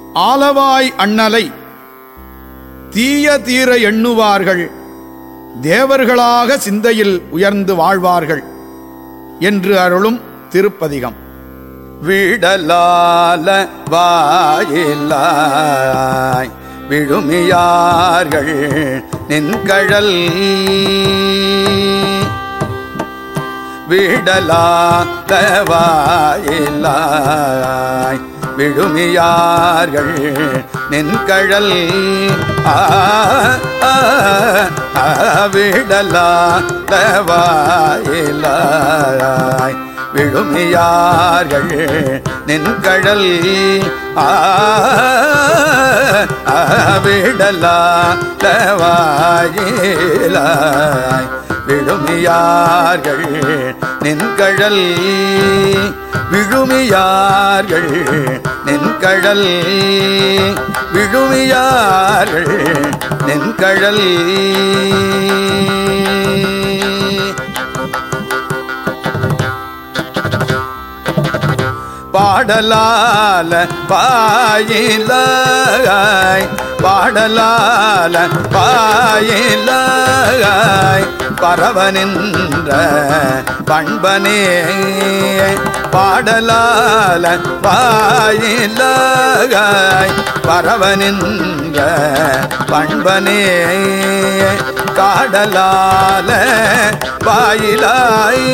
ஆலவாய் அண்ணலை தீய தீர எண்ணுவார்கள் தேவர்களாக சிந்தையில் உயர்ந்து வாழ்வார்கள் என்று அருளும் திருப்பதிகம் விடலால வாயிலாய் விழுமியார்கள் நின்கழல் விடலால வாயிலாய் விழுமியார்கள் நின்கழல் ஆ ஆ, ஆ, விடலால வாயிலாய் விழுமியார்கள் நின்கடல் விடலா தவாயிலாய் விழுமியார்கள் நின்கடல் விழுமியார்கள் நின்கடல் விழுமியார்கள் நின்கடல் பாடலால பாயிலாய் பாடலால பாயிலாய் பரவ நின்ற பண்பனே பாடலால பாயிலாய் பரவ நின்ற பண்பனே காடலால பாயிலாய்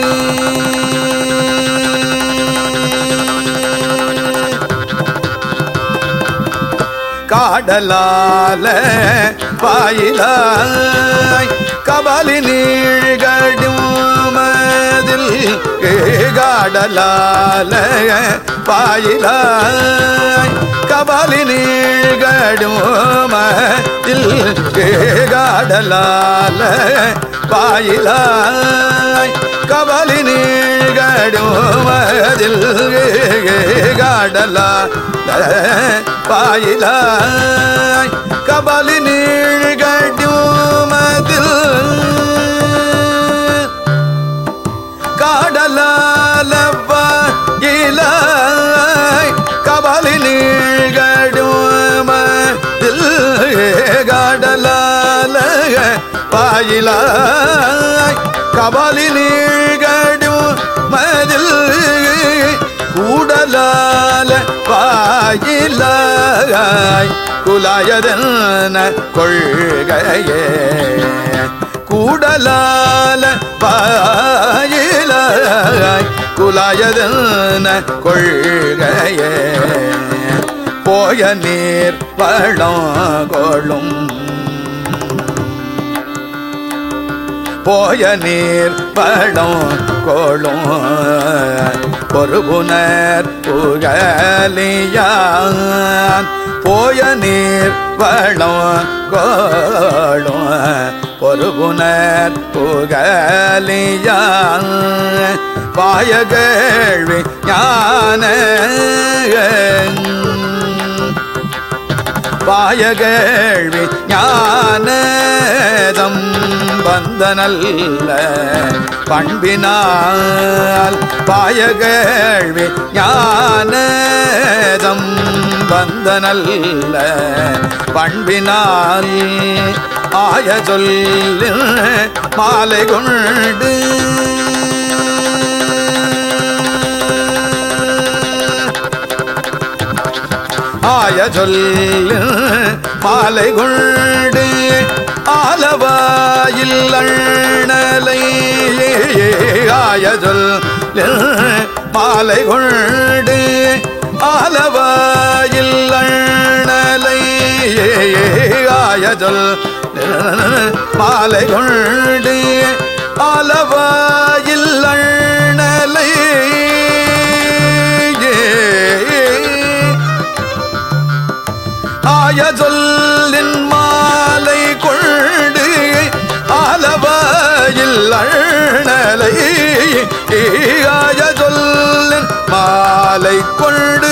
காடலால பாயிலாய் கபலி நீழ்கடும் மதில் காடலால பாயிலாய் கபலி நீழ்கடும் மதில் காடலால பாயிலாய் கபலி நீழ்கடும் மதில் காடலா பாயிலாய் கபலி நீழ்கடுமதில் காடலாய் கபலி நீழ்கடுமதில் காடலால பாயிலாய் கபலி நீழ்கடும் மதில் கூடலால பாயிலாய் குலாயதன கொள்கையே கூடலால பாயிலாய் குலாயதன கொள்கையே போய நீர் பழம் கொள்ளும் போய நீர் பழம் கோளும் பொறுபுனர் புகலியான் போய நீர் பழம் கோளும் பொறுபுனர் புகலியான் பாய கேள்வி ஞான பாயகேழ்வி ஞானதம் பந்தனல்ல பண்பினால் பாயகேழ்வி ஞானதம் பந்தனல்ல பண்பினால் ஆய சொல்லில் மாலை கொண்டு ஆய சொல்லு மாலை கொண்டு ஆலவாயில் அண்ணலை ஆய சொல்லு மாலை கொண்டு ஆலவாயில் அண்ணலை ஆய சொல் மாலை கொண்டு ஆலவாயில் அண்ணலை ஆய சொல்லின் மாலை கொண்டு ஆலவாயில் அண்ணலை ஆய சொல்லின் மாலை கொண்டு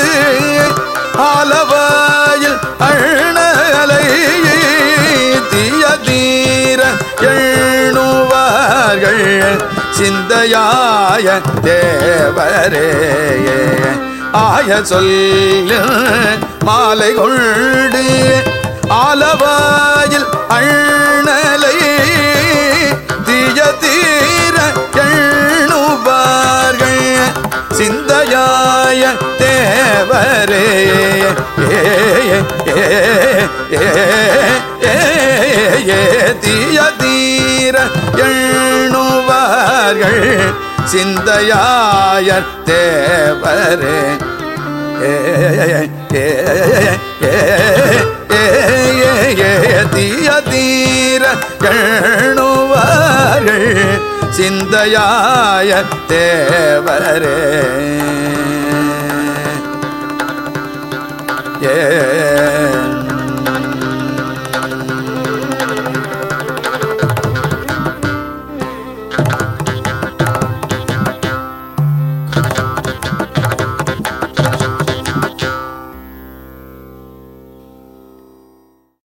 ஆலவாயில் அண்ணலை தீய தீர எண்ணுவார்கள் சிந்தையாய தேவரே ஆய சொல்ல மாலை கொண்டு ஆலவாயில் அண்ணலை தீய தீர எண்ணுவார்கள் சிந்தையாய தேவரே ஏ ஏ ஏ ஏ ஏ தீய தீர எண்ணுவார்கள் சிந்தையாய தேவரே ஏ ஏ ஏ ஏ தீய தீர எண்ணுவார்கள் சிந்தையாய தேவரே ஏ